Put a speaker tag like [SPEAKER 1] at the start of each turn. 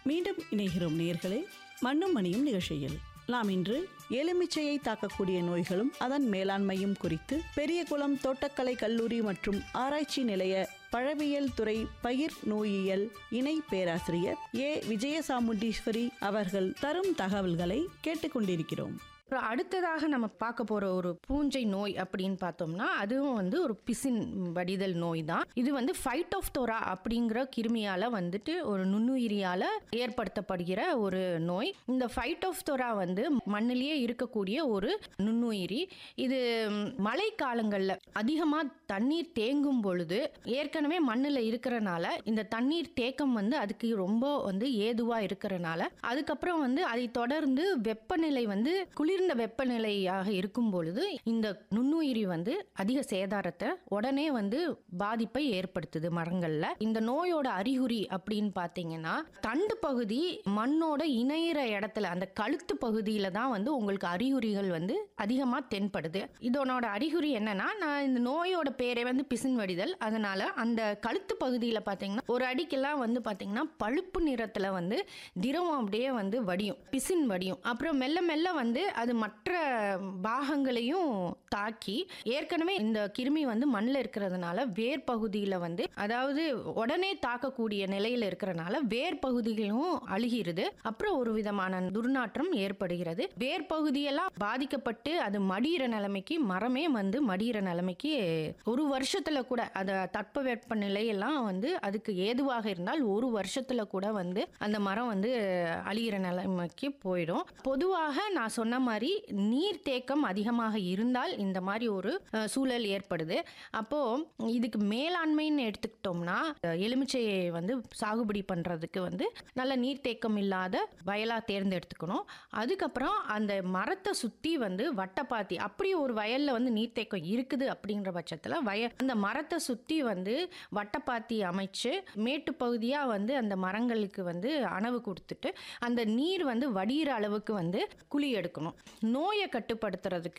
[SPEAKER 1] மீண்டும் இணைகிறோம் நேர்களே மண்ணும் மணியும் நிகழ்ச்சியில் நாம் இன்று எலுமிச்சையை தாக்கக்கூடிய நோய்களும் அதன் மேலாண்மையும் குறித்து பெரியகுளம் தோட்டக்கலை கல்லூரி மற்றும் ஆராய்ச்சி நிலைய பழவியல் துறை பயிர் நோயியல் இணை பேராசிரியர் ஏ விஜயசாமுண்டீஸ்வரி அவர்கள் தரும் தகவல்களை கேட்டுக்கொண்டிருக்கிறோம்
[SPEAKER 2] அப்புறம் அடுத்ததாக நம்ம பார்க்க போற ஒரு பூஞ்சை நோய் அப்படின்னு பார்த்தோம்னா அதுவும் வந்து ஒரு பிசின் வடிதல் நோய் தான் இது வந்து ஃபைட்டோஃப்தோரா அப்படிங்கிற கிருமியால வந்துட்டு ஒரு நுண்ணுயிரியால ஏற்படுத்தப்படுகிற ஒரு நோய் இந்த ஃபைட்டோஃப்தோரா வந்து மண்ணிலேயே இருக்கக்கூடிய ஒரு நுண்ணுயிரி இது மழை காலங்களில் அதிகமாக தண்ணீர் தேங்கும் பொழுது ஏற்கனவே மண்ணில் இருக்கிறனால இந்த தண்ணீர் தேக்கம் வந்து அதுக்கு ரொம்ப வந்து ஏதுவா இருக்கிறனால அதுக்கப்புறம் வந்து அதை தொடர்ந்து வெப்பநிலை வந்து குளிர்ந்த வெப்பநிலையாக இருக்கும் பொழுது இந்த நுண்ணுயிரி வந்து அதிக சேதாரத்தை உடனே வந்து பாதிப்பை ஏற்படுத்துது மரங்கள்ல இந்த நோயோட அறிகுறி அப்படின்னு பார்த்தீங்கன்னா தண்டு பகுதி மண்ணோட இணையிற இடத்துல அந்த கழுத்து பகுதியில தான் வந்து உங்களுக்கு அறிகுறிகள் வந்து அதிகமா தென்படுது இதனோட அறிகுறி என்னன்னா நான் இந்த நோயோட பேரே வந்து பிசின் வடிதல் அதனால அந்த கழுத்து பகுதியில் பார்த்தீங்கன்னா ஒரு அடிக்கெல்லாம் வந்து பார்த்தீங்கன்னா பழுப்பு நிறத்துல வந்து திரவம் அப்படியே வந்து வடியும் பிசின் வடியும் அப்புறம் மெல்ல மெல்ல வந்து அது மற்ற பாகங்களையும் தாக்கி ஏற்கனவே இந்த கிருமி வந்து மண்ணில் இருக்கிறதுனால வேர் பகுதியில் வந்து அதாவது உடனே தாக்கக்கூடிய நிலையில் இருக்கிறனால வேர் பகுதிகளும் அழுகிறது அப்புறம் ஒரு விதமான துர்நாற்றம் ஏற்படுகிறது வேர் பகுதியெல்லாம் பாதிக்கப்பட்டு அது மடியிற நிலைமைக்கு மரமே வந்து மடியிற நிலைமைக்கு ஒரு வருஷத்துல கூட அந்த தட்பவெப்ப நிலையெல்லாம் வந்து அதுக்கு ஏதுவாக இருந்தால் ஒரு வருஷத்துல கூட வந்து அந்த மரம் வந்து அழியிற நிலைமைக்கு போயிடும் பொதுவாக நான் சொன்ன மாதிரி நீர் தேக்கம் அதிகமாக இருந்தால் இந்த மாதிரி ஒரு அஹ், சூழல் ஏற்படுது அப்போ இதுக்கு மேலாண்மைன்னு எடுத்துக்கிட்டோம்னா அஹ், எலுமிச்சையை வந்து சாகுபடி பண்றதுக்கு வந்து நல்ல நீர்த்தேக்கம் இல்லாத வயலா தேர்ந்தெடுத்துக்கணும் அதுக்கப்புறம் அந்த மரத்தை சுத்தி வந்து வட்டப்பாத்தி அப்படி ஒரு வயல்ல வந்து நீர்த்தேக்கம் இருக்குது அப்படிங்கிற பட்சத்துல வய அந்த மரத்தை சுத்தி வந்து வட்டப்பாத்தி அமைச்சு மேட்டு பகுதியா வந்து அந்த மரங்களுக்கு வந்து அணவு கொடுத்துட்டு அந்த நீர் வந்து வடிகிற அளவுக்கு வந்து குழி எடுக்கணும் நோயை கட்டுப்படுத்துறதுக்கு